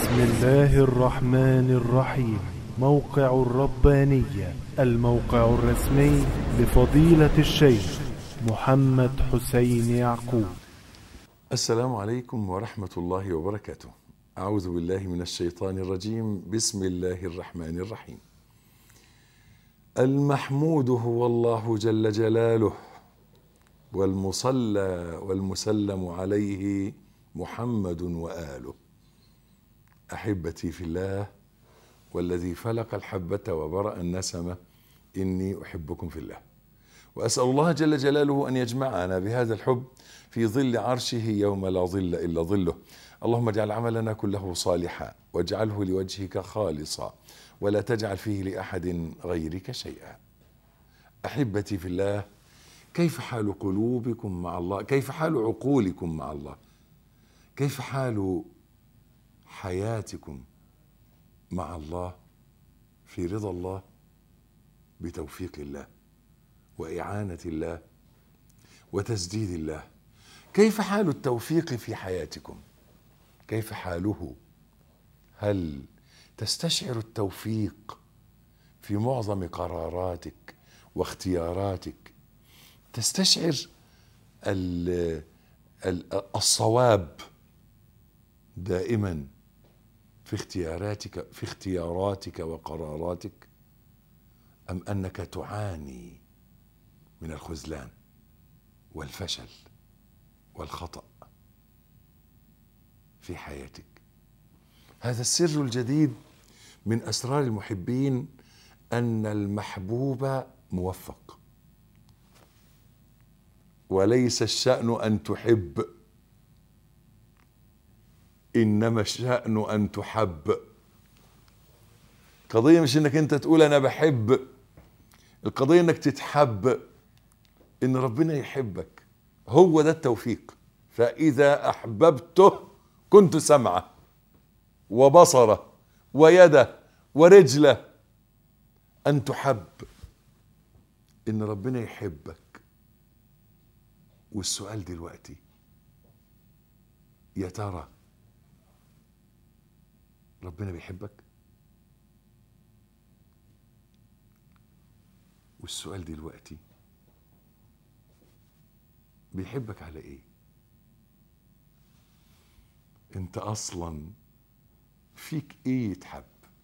بسم الله الرحمن الرحيم موقع الربانية الموقع الرسمي لفضيلة الشيخ محمد حسين يعقوب السلام عليكم ورحمة الله وبركاته. أعوذ بالله من الشيطان الرجيم، بسم الله الرحمن الرحيم. المحمود هو الله جل جلاله، والمصلى والمسلم عليه محمد وآله. أحبتي في الله والذي فلق الحبة وبرأ النسمة إني أحبكم في الله. واسال الله جل جلاله ان يجمعنا بهذا الحب في ظل عرشه يوم لا ظل الا ظله. اللهم اجعل عملنا كله صالحا واجعله لوجهك خالصا ولا تجعل فيه لاحد غيرك شيئا. احبتي في الله كيف حال قلوبكم مع الله؟ كيف حال عقولكم مع الله؟ كيف حال حياتكم مع الله في رضا الله بتوفيق الله؟ واعانه الله وتسديد الله كيف حال التوفيق في حياتكم كيف حاله هل تستشعر التوفيق في معظم قراراتك واختياراتك تستشعر ال- ال- الصواب دائما في اختياراتك في اختياراتك وقراراتك ام انك تعاني من الخذلان والفشل والخطا في حياتك هذا السر الجديد من اسرار المحبين ان المحبوب موفق وليس الشان ان تحب انما الشان ان تحب قضيه مش انك انت تقول انا بحب القضيه انك تتحب ان ربنا يحبك هو ده التوفيق فاذا احببته كنت سمعه وبصره ويده ورجله ان تحب ان ربنا يحبك والسؤال دلوقتي يا ترى ربنا بيحبك والسؤال دلوقتي بيحبك على ايه انت اصلا فيك ايه يتحب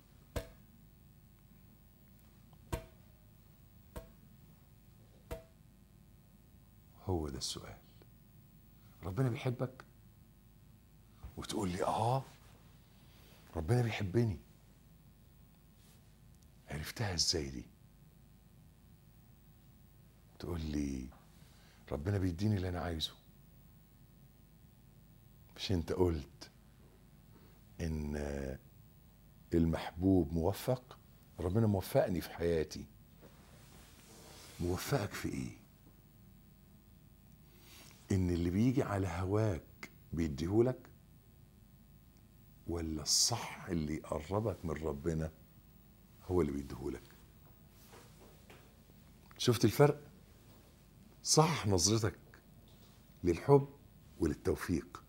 هو ده السؤال ربنا بيحبك وتقول لي اه ربنا بيحبني عرفتها ازاي دي تقول لي ربنا بيديني اللي انا عايزه مش انت قلت ان المحبوب موفق ربنا موفقني في حياتي موفقك في ايه ان اللي بيجي على هواك بيديهولك ولا الصح اللي يقربك من ربنا هو اللي بيديهولك شفت الفرق صح نظرتك للحب وللتوفيق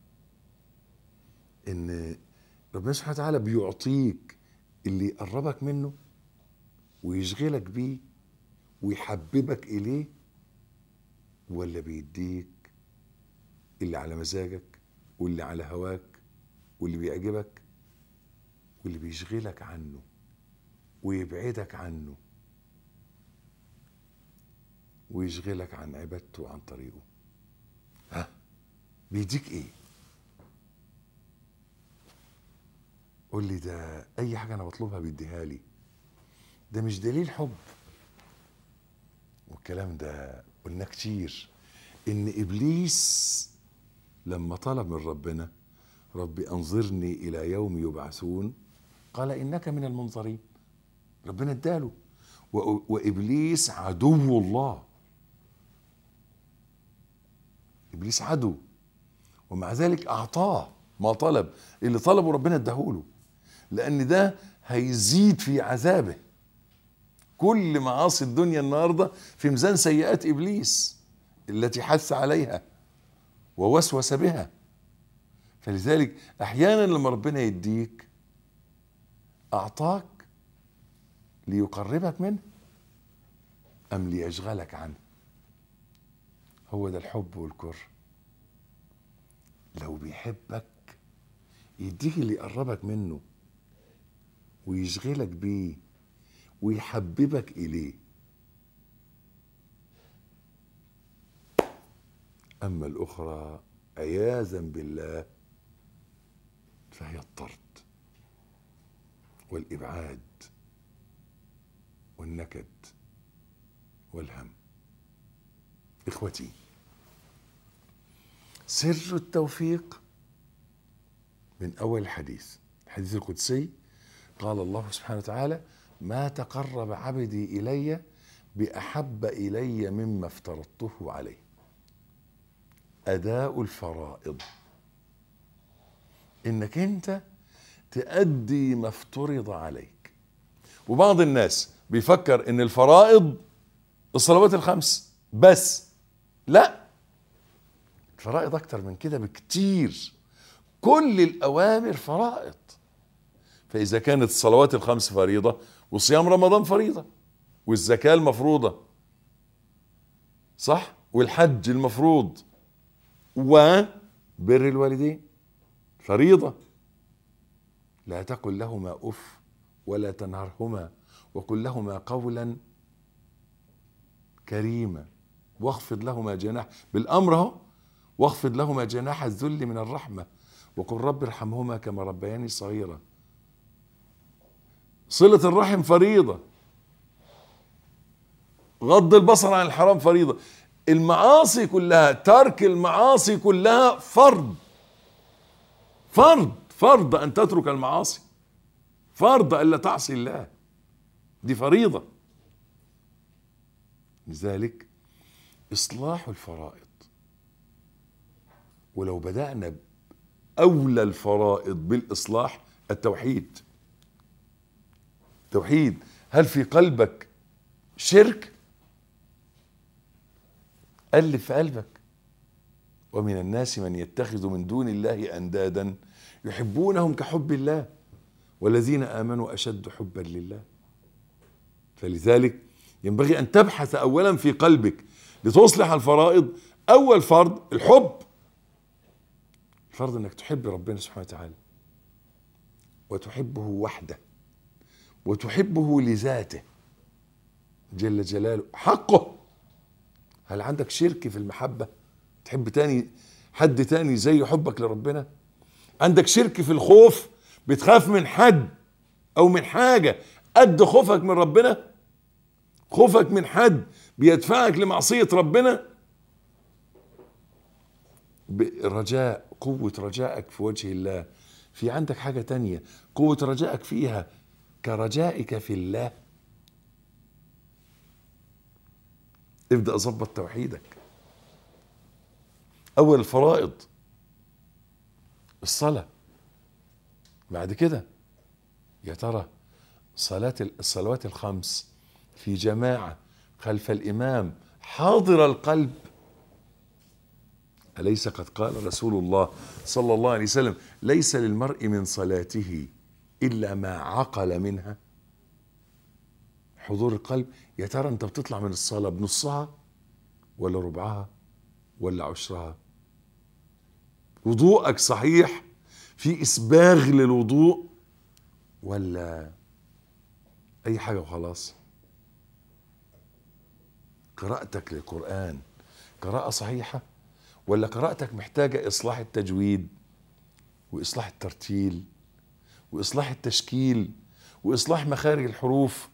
ان ربنا سبحانه وتعالى بيعطيك اللي يقربك منه ويشغلك بيه ويحببك اليه ولا بيديك اللي على مزاجك واللي على هواك واللي بيعجبك واللي بيشغلك عنه ويبعدك عنه ويشغلك عن عبادته وعن طريقه ها بيديك ايه قول لي ده اي حاجه انا بطلبها بيديها لي ده مش دليل حب والكلام ده قلنا كتير ان ابليس لما طلب من ربنا ربي انظرني الى يوم يبعثون قال انك من المنظرين ربنا اداله و- وابليس عدو الله ابليس عدو ومع ذلك اعطاه ما طلب اللي طلبه ربنا اداهوله لان ده هيزيد في عذابه كل معاصي الدنيا النهارده في ميزان سيئات ابليس التي حث عليها ووسوس بها فلذلك احيانا لما ربنا يديك اعطاك ليقربك منه ام ليشغلك عنه هو ده الحب والكره لو بيحبك يديك اللي يقربك منه ويشغلك بيه ويحببك اليه اما الاخرى عياذا بالله فهي الطرد والابعاد والنكد والهم اخوتي سر التوفيق من اول الحديث الحديث القدسي قال الله سبحانه وتعالى ما تقرب عبدي الي باحب الي مما افترضته عليه اداء الفرائض انك انت تأدي ما افترض عليك وبعض الناس بيفكر ان الفرائض الصلوات الخمس بس لا الفرائض اكتر من كده بكتير كل الاوامر فرائض فاذا كانت الصلوات الخمس فريضه وصيام رمضان فريضه والزكاه المفروضه صح والحج المفروض وبر الوالدين فريضه لا تقل لهما اف ولا تنهرهما وقل لهما قولا كريما واخفض لهما جناح بالامر اهو واخفض لهما جناح الذل من الرحمه وقل رب ارحمهما كما ربياني صغيرا صله الرحم فريضه غض البصر عن الحرام فريضه المعاصي كلها ترك المعاصي كلها فرض فرض فرض ان تترك المعاصي فرض الا تعصي الله دي فريضه لذلك اصلاح الفرائض ولو بدانا اولى الفرائض بالاصلاح التوحيد توحيد هل في قلبك شرك الف في قلبك ومن الناس من يتخذ من دون الله اندادا يحبونهم كحب الله والذين امنوا اشد حبا لله فلذلك ينبغي ان تبحث اولا في قلبك لتصلح الفرائض اول فرض الحب الفرض انك تحب ربنا سبحانه وتعالى وتحبه وحده وتحبه لذاته جل جلاله حقه هل عندك شرك في المحبة تحب تاني حد تاني زي حبك لربنا عندك شرك في الخوف بتخاف من حد او من حاجة قد خوفك من ربنا خوفك من حد بيدفعك لمعصية ربنا رجاء قوة رجائك في وجه الله في عندك حاجة تانية قوة رجائك فيها كرجائك في الله ابدأ ظبط توحيدك أول الفرائض الصلاة بعد كده يا ترى صلاة الصلوات الخمس في جماعة خلف الإمام حاضر القلب أليس قد قال رسول الله صلى الله عليه وسلم ليس للمرء من صلاته إلا ما عقل منها حضور القلب يا ترى أنت بتطلع من الصلاة بنصها ولا ربعها ولا عشرها وضوءك صحيح في إسباغ للوضوء ولا أي حاجة وخلاص قراءتك للقرآن قراءة صحيحة ولا قراءتك محتاجة إصلاح التجويد وإصلاح الترتيل وإصلاح التشكيل وإصلاح مخارج الحروف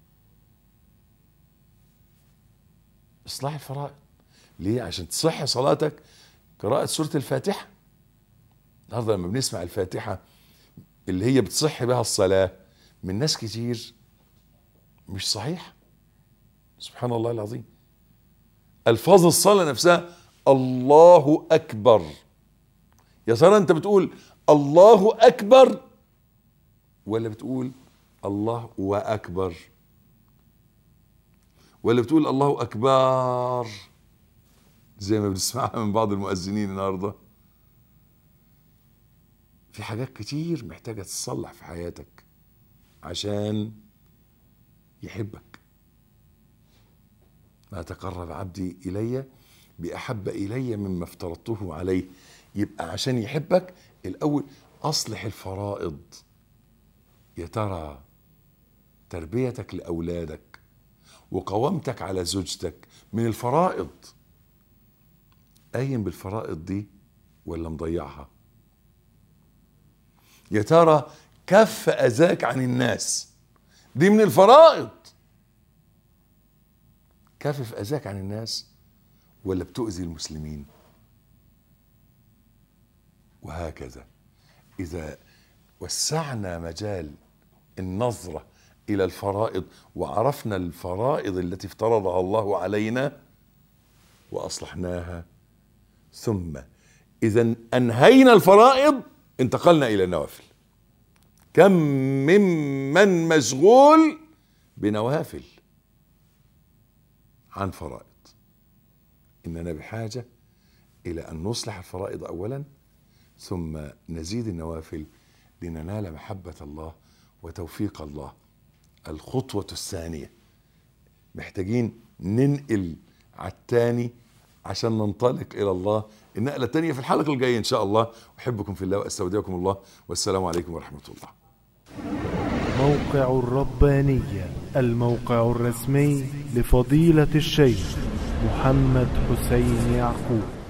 إصلاح الفرائض ليه عشان تصح صلاتك قراءة سورة الفاتحة النهارده لما بنسمع الفاتحة اللي هي بتصح بها الصلاة من ناس كتير مش صحيح سبحان الله العظيم الفاظ الصلاة نفسها الله أكبر يا ترى أنت بتقول الله أكبر ولا بتقول الله وأكبر ولا بتقول الله أكبر زي ما بنسمعها من بعض المؤذنين النهارده في حاجات كتير محتاجة تتصلح في حياتك عشان يحبك ما تقرب عبدي الي باحب الي مما افترضته عليه يبقى عشان يحبك الاول اصلح الفرائض يا ترى تربيتك لاولادك وقوامتك على زوجتك من الفرائض قايم بالفرائض دي ولا مضيعها يا ترى كف اذاك عن الناس دي من الفرائض كفف اذاك عن الناس ولا بتؤذي المسلمين وهكذا اذا وسعنا مجال النظره الى الفرائض وعرفنا الفرائض التي افترضها الله علينا واصلحناها ثم اذا انهينا الفرائض انتقلنا الى النوافل كم ممن مشغول بنوافل عن فرائض اننا بحاجه الى ان نصلح الفرائض اولا ثم نزيد النوافل لننال محبه الله وتوفيق الله الخطوه الثانيه محتاجين ننقل على الثاني عشان ننطلق الى الله النقله الثانيه في الحلقه الجايه ان شاء الله احبكم في الله واستودعكم الله والسلام عليكم ورحمه الله موقع الربانية الموقع الرسمي لفضيلة الشيخ محمد حسين يعقوب